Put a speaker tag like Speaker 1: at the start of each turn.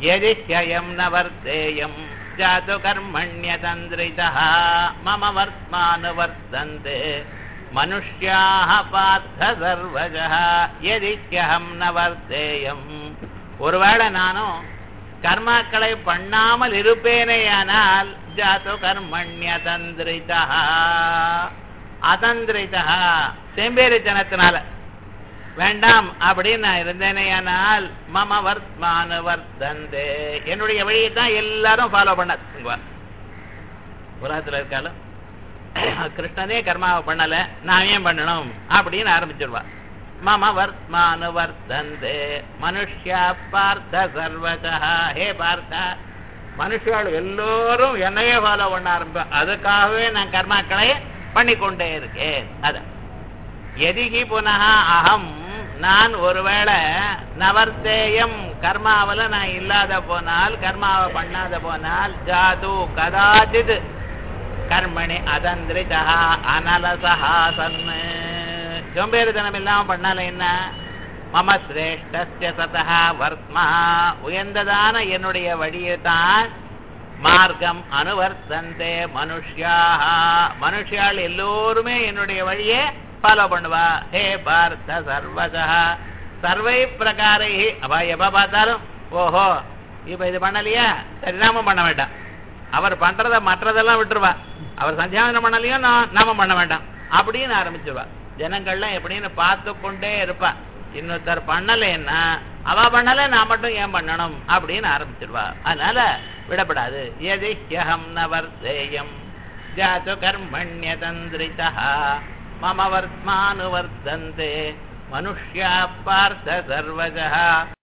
Speaker 1: यदि ह्ययम् न वर्तेयम् जातु कर्मण्यतन्द्रितः मम वर्त्मानुवर्तन्ते मनुष्याः पार्थ सर्वजः यदि ह्यहम् न वर्तेयम् ஒருவேளை நானும் கர்மாக்களை பண்ணாமல் இருப்பேனேயானால் ஜாத்து கர்மண்யதந்திரிதா அதந்திரிதா செம்பேரித்தனத்தினால வேண்டாம் அப்படின்னு நான் இருந்தேனேயானால் மம வர்த்மானு வர்த்தந்தே என்னுடைய வழியை தான் எல்லாரும் ஃபாலோ பண்ண உலகத்தில் இருக்காலும் கிருஷ்ணனே கர்மாவை பண்ணல நான் ஏன் பண்ணணும் அப்படின்னு ஆரம்பிச்சிருவா மம வர்த்மானு வர்த்தந்தே மனுஷ்யா பார்த்த சர்வதா ஹே பார்த்தா மனுஷால் எல்லோரும் என்னையே ஃபாலோ பண்ண ஆரம்ப அதுக்காகவே நான் கர்மாக்களை பண்ணிக்கொண்டே இருக்கேன் அதான் எதிகி புனக அகம் நான் ஒருவேளை நவர்த்தேயம் கர்மாவில் நான் இல்லாத போனால் கர்மாவை பண்ணாத போனால் ஜாது கதாச்சித் கர்மணி அதந்திரிதா அனலசா சன்னு சோம்பேறித்தனம் இல்லாம பண்ணால என்ன மம சிரேஷ்டஸ்ய சதா வர்த்மா உயர்ந்ததான என்னுடைய வழியை தான் மார்க்கம் அனுவர்த்தந்தே மனுஷ்யாக மனுஷியால் எல்லோருமே என்னுடைய வழியே ஃபாலோ பண்ணுவா ஹே பார்த்த சர்வதா சர்வை பிரகாரை அவ எப்ப பார்த்தாலும் ஓஹோ இப்ப இது பண்ணலையா சரி நாம பண்ண வேண்டாம் அவர் பண்றத மற்றதெல்லாம் விட்டுருவா அவர் சந்தியாவனம் பண்ணலையும் நான் நாம பண்ண வேண்டாம் அப்படின்னு ஆரம்பிச்சிருவா ஜனங்கள்லாம் எப்படின்னு பார்த்து கொண்டே இருப்பா இன்னொருத்தர் பண்ணலைன்னா அவ பண்ணல நான் மட்டும் ஏன் பண்ணணும் அப்படின்னு ஆரம்பிச்சிருவா அதனால விடப்படாது எதிஹ்யஹம் நவர்த்தேயம் ஜாது கர்மண்யதந்திரிதா மம வர்த்மானுவர்த்தந்தே மனுஷ்யா பார்த்த சர்வஜா